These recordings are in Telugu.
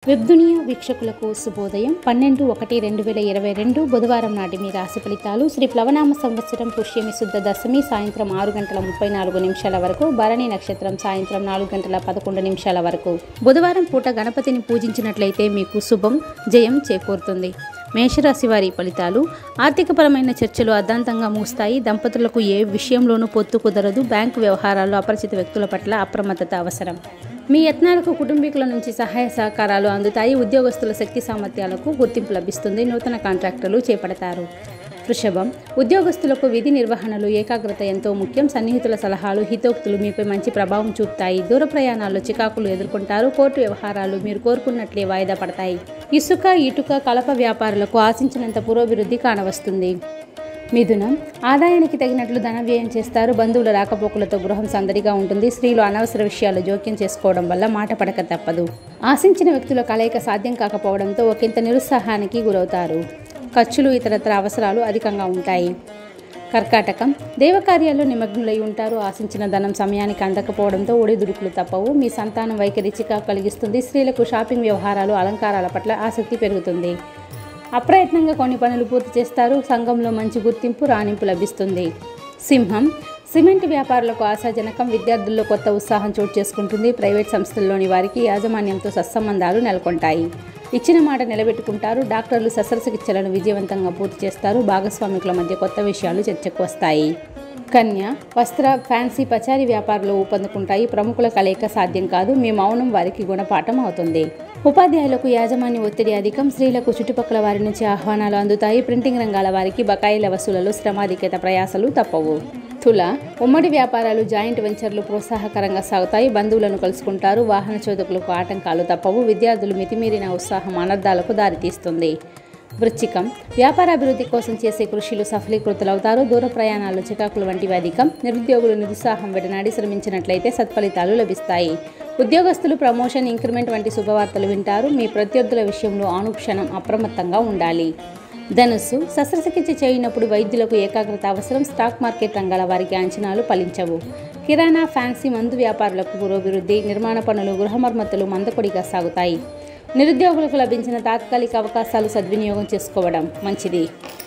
వెబ్ దునియా వీక్షకులకు శుభోదయం పన్నెండు ఒకటి రెండు వేల ఇరవై రెండు బుధవారం నాటి మీ రాశి ఫలితాలు శ్రీ ప్లవనామ సంవత్సరం పుష్యమి శుద్ధ దశమి సాయంత్రం ఆరు గంటల ముప్పై నాలుగు నిమిషాల వరకు భరణి నక్షత్రం సాయంత్రం నాలుగు గంటల పదకొండు నిమిషాల వరకు బుధవారం పూట గణపతిని పూజించినట్లయితే మీకు శుభం జయం చేకూరుతుంది మేషరాశి వారి ఫలితాలు ఆర్థికపరమైన చర్చలు అర్ధాంతంగా మూస్తాయి దంపతులకు ఏ విషయంలోనూ పొత్తు కుదరదు బ్యాంకు వ్యవహారాల్లో అపరిచిత వ్యక్తుల పట్ల అప్రమత్తత అవసరం మీ యత్నాలకు కుటుంబీకుల నుంచి సహాయ సహకారాలు అందుతాయి ఉద్యోగస్తుల శక్తి సామర్థ్యాలకు గుర్తింపు లభిస్తుంది నూతన కాంట్రాక్టులు చేపడతారు వృషభం ఉద్యోగస్తులకు విధి నిర్వహణలు ఏకాగ్రత ఎంతో ముఖ్యం సన్నిహితుల సలహాలు హితోక్తులు మీపై మంచి ప్రభావం చూపుతాయి దూర ప్రయాణాల్లో చికాకులు ఎదుర్కొంటారు కోర్టు వ్యవహారాలు మీరు కోరుకున్నట్లే వాయిదా పడతాయి ఇసుక ఇటుక కలప వ్యాపారులకు ఆశించినంత పురోభివృద్ధి కానవస్తుంది మిథునం ఆదాయానికి తగినట్లు ధన వ్యయం చేస్తారు బంధువుల రాకపోకలతో గృహం సందడిగా ఉంటుంది స్త్రీలు అనవసర విషయాలు జోక్యం చేసుకోవడం వల్ల మాట పడక తప్పదు ఆశించిన వ్యక్తుల కలయిక సాధ్యం కాకపోవడంతో ఒకంత నిరుత్సాహానికి గురవుతారు ఖర్చులు ఇతరత్ర అవసరాలు అధికంగా ఉంటాయి కర్కాటకం దేవకార్యాల్లో నిమగ్నులై ఉంటారు ఆశించిన ధనం సమయానికి అందకపోవడంతో ఒడిదుడుకులు తప్పవు మీ సంతానం వైఖరి చికాకు కలిగిస్తుంది స్త్రీలకు షాపింగ్ వ్యవహారాలు అలంకారాల పట్ల ఆసక్తి పెరుగుతుంది అప్రయత్నంగా కొన్ని పనులు పూర్తి చేస్తారు సంఘంలో మంచి గుర్తింపు రాణింపు లభిస్తుంది సింహం సిమెంట్ వ్యాపారులకు ఆశాజనకం విద్యార్థుల్లో కొత్త ఉత్సాహం చోటు చేసుకుంటుంది ప్రైవేట్ సంస్థల్లోని వారికి యాజమాన్యంతో సత్సంబంధాలు నెలకొంటాయి ఇచ్చిన మాట నిలబెట్టుకుంటారు డాక్టర్లు శస్త్రచికిత్సలను విజయవంతంగా పూర్తి చేస్తారు భాగస్వామికుల మధ్య కొత్త విషయాలు చర్చకు వస్తాయి కన్య వస్త్ర ఫ్యాన్సీ పచారీ వ్యాపారాలు ఊపందుకుంటాయి ప్రముఖుల కలయిక సాధ్యం కాదు మీ మౌనం వారికి గుణపాఠం అవుతుంది ఉపాధ్యాయులకు యాజమాన్య ఒత్తిడి అధికం స్త్రీలకు చుట్టుపక్కల వారి నుంచి ఆహ్వానాలు అందుతాయి ప్రింటింగ్ రంగాల వారికి బకాయిల వసూలలో శ్రమాధిక్యత ప్రయాసలు తప్పవు తుల ఉమ్మడి వ్యాపారాలు జాయింట్ వెంచర్లు ప్రోత్సాహకరంగా సాగుతాయి బంధువులను కలుసుకుంటారు వాహన చోదకులకు ఆటంకాలు తప్పవు విద్యార్థులు మితిమీరిన ఉత్సాహం అనర్థాలకు దారితీస్తుంది వృచ్చికం వ్యాపారాభివృద్ధి కోసం చేసే కృషిలు సఫలీకృతులవుతారు దూర ప్రయాణాలు చికాకులు వంటివి అధికం నిరుద్యోగులు నిరుత్సాహం విడనాడి శ్రమించినట్లయితే సత్ఫలితాలు లభిస్తాయి ఉద్యోగస్తులు ప్రమోషన్ ఇంక్రిమెంట్ వంటి శుభవార్తలు వింటారు మీ ప్రత్యర్థుల విషయంలో అనుక్షణం అప్రమత్తంగా ఉండాలి ధనుస్సు శస్త్రచికిత్స చేయనప్పుడు వైద్యులకు ఏకాగ్రత అవసరం స్టాక్ మార్కెట్ రంగాల వారికి అంచనాలు ఫలించవు కిరాణా ఫ్యాన్సీ మందు వ్యాపారులకు పురోభివృద్ధి నిర్మాణ పనులు గృహ మరమ్మతులు మందకొడిగా సాగుతాయి నిరుద్యోగులకు లభించిన తాత్కాలిక అవకాశాలు సద్వినియోగం చేసుకోవడం మంచిది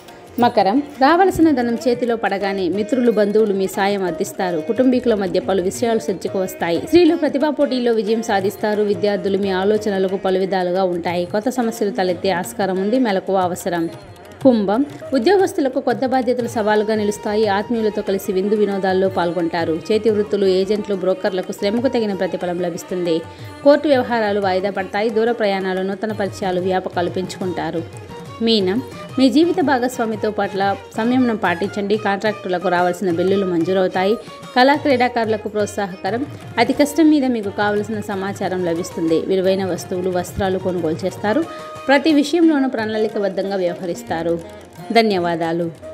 మకరం రావలసిన ధనం చేతిలో పడగానే మిత్రులు బంధువులు మీ సాయం అందిస్తారు కుటుంబీకుల మధ్య పలు విషయాలు చర్చకు వస్తాయి స్త్రీలు ప్రతిభా పోటీల్లో విజయం సాధిస్తారు విద్యార్థులు మీ ఆలోచనలకు పలు విధాలుగా ఉంటాయి కొత్త సమస్యలు తలెత్తే ఆస్కారం ఉంది మెలకువ అవసరం కుంభం ఉద్యోగస్తులకు కొత్త బాధ్యతలు సవాలుగా నిలుస్తాయి ఆత్మీయులతో కలిసి విందు వినోదాల్లో పాల్గొంటారు చేతి వృత్తులు ఏజెంట్లు బ్రోకర్లకు శ్రమకు తగిన ప్రతిఫలం లభిస్తుంది కోర్టు వ్యవహారాలు వాయిదా పడతాయి దూర ప్రయాణాలు నూతన పరిచయాలు వ్యాపకాలు పెంచుకుంటారు మీనం మీ జీవిత భాగస్వామితో పట్ల సంయమనం పాటించండి కాంట్రాక్టులకు రావాల్సిన బిల్లులు మంజూరవుతాయి కళా క్రీడాకారులకు ప్రోత్సాహకరం అతి కష్టం మీద మీకు కావలసిన సమాచారం లభిస్తుంది విలువైన వస్తువులు వస్త్రాలు కొనుగోలు చేస్తారు ప్రతి విషయంలోనూ ప్రణాళికబద్ధంగా వ్యవహరిస్తారు ధన్యవాదాలు